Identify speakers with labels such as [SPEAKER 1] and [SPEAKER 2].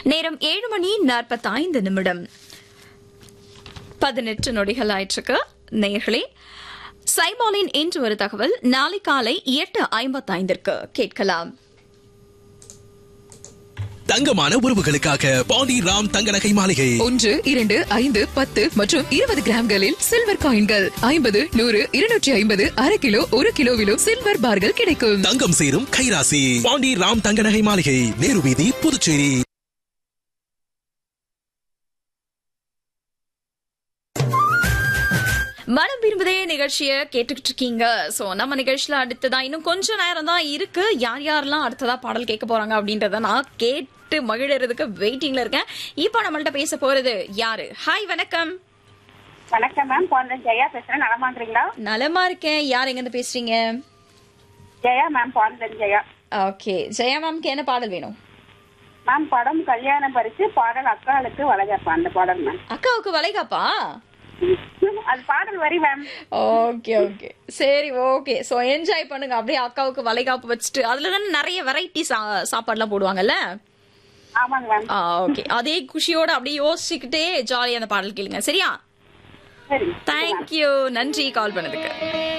[SPEAKER 1] நேரம் ஏழு மணி நாற்பத்தைந்து நிமிடம் பதினெட்டு நொடிகள் ஆயிற்றுக்கு நேர்களே சைபாலின் இன்று ஒரு தகவல் நாளை காலை எட்டு ஐம்பத்தைந்திற்கு கேட்கலாம்
[SPEAKER 2] தங்கமான உறவுகளுக்காக பாண்டி ராம் தங்க நகை மாளிகை
[SPEAKER 3] ஒன்று இரண்டு ஐந்து பத்து மற்றும் இருபது கிராம்களில் சில்வர் காயின்கள் ஐம்பது நூறு இருநூற்றி ஐம்பது அரை கிலோ ஒரு கிலோவிலும் சில்வர் பார்கள் கிடைக்கும்
[SPEAKER 2] தங்கம் சேரும் கைராசி பாண்டி ராம் தங்க நகை மாளிகை நேரு வீதி புதுச்சேரி
[SPEAKER 1] மனம் விரும்புதே நிகழ்ச்சியை கேட்டுக்கிட்டு இருக்கீங்க சோ நம்ம நிகழ்ச்சியில அடுத்ததா இன்னும் கொஞ்ச நேரம் தான் இருக்கு யார் யாரெல்லாம் அடுத்ததா பாடல் கேட்க போறாங்க அப்படின்றத நான் கேட்டு மகிழறதுக்கு வெயிட்டிங்ல இருக்கேன் இப்போ நம்மள்ட்ட பேச போறது யாரு ஹாய் வணக்கம்
[SPEAKER 4] வணக்கம் மேம் போந்தன் ஜெயா பேசுறேன் நலமா இருக்கிறீங்களா
[SPEAKER 1] நலமா இருக்கேன் யார் எங்க இருந்து பேசுறீங்க
[SPEAKER 4] ஜெயா மேம் போந்தன் ஜெயா
[SPEAKER 1] ஓகே ஜெயா மேம்க்கு என்ன பாடல் வேணும்
[SPEAKER 4] மேம் படம் கல்யாணம் பரிசு பாடல் அக்காளுக்கு வளகப்பா அந்த பாடல் மேம்
[SPEAKER 1] அக்காவுக்கு வளைகாப்பா
[SPEAKER 4] அது பாடல் வரி மேம்
[SPEAKER 1] ஓகே ஓகே சரி ஓகே சோ என்ஜாய் பண்ணுங்க அப்படியே அக்காவுக்கு வளைகாப்பு வச்சுட்டு அதுல தானே நிறைய வெரைட்டி சாப்பாடுலாம் போடுவாங்கல்ல
[SPEAKER 4] ஆமாங்க மேம்
[SPEAKER 1] ஓகே அதே குஷியோட அப்படியே யோசிச்சுக்கிட்டே ஜாலியா அந்த பாடல் கேளுங்க சரியா
[SPEAKER 4] சரி
[SPEAKER 1] தேங்க்யூ நன்றி கால் பண்ணதுக்கு